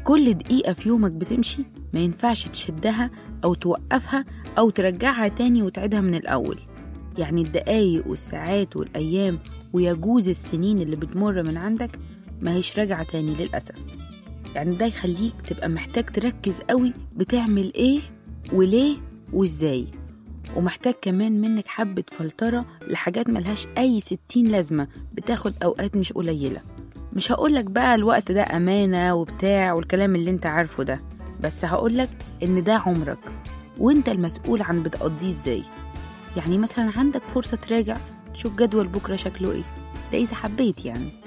كل دقيقة في يومك بتمشي ما ينفعش تشدها أو توقفها أو ترجعها تاني وتعيدها من الأول يعني الدقايق والساعات والأيام ويجوز السنين اللي بتمر من عندك ما هيش راجعة تاني للأسف يعني ده يخليك تبقى محتاج تركز قوي بتعمل ايه وليه وازاي ومحتاج كمان منك حبة فلترة لحاجات ملهاش أي ستين لازمة بتاخد أوقات مش قليلة مش هقولك بقى الوقت ده أمانة وبتاع والكلام اللي انت عارفه ده بس هقولك إن ده عمرك وانت المسؤول عن بتقضيه ازاي يعني مثلا عندك فرصة تراجع تشوف جدول بكرة شكله ايه ده إذا حبيت يعني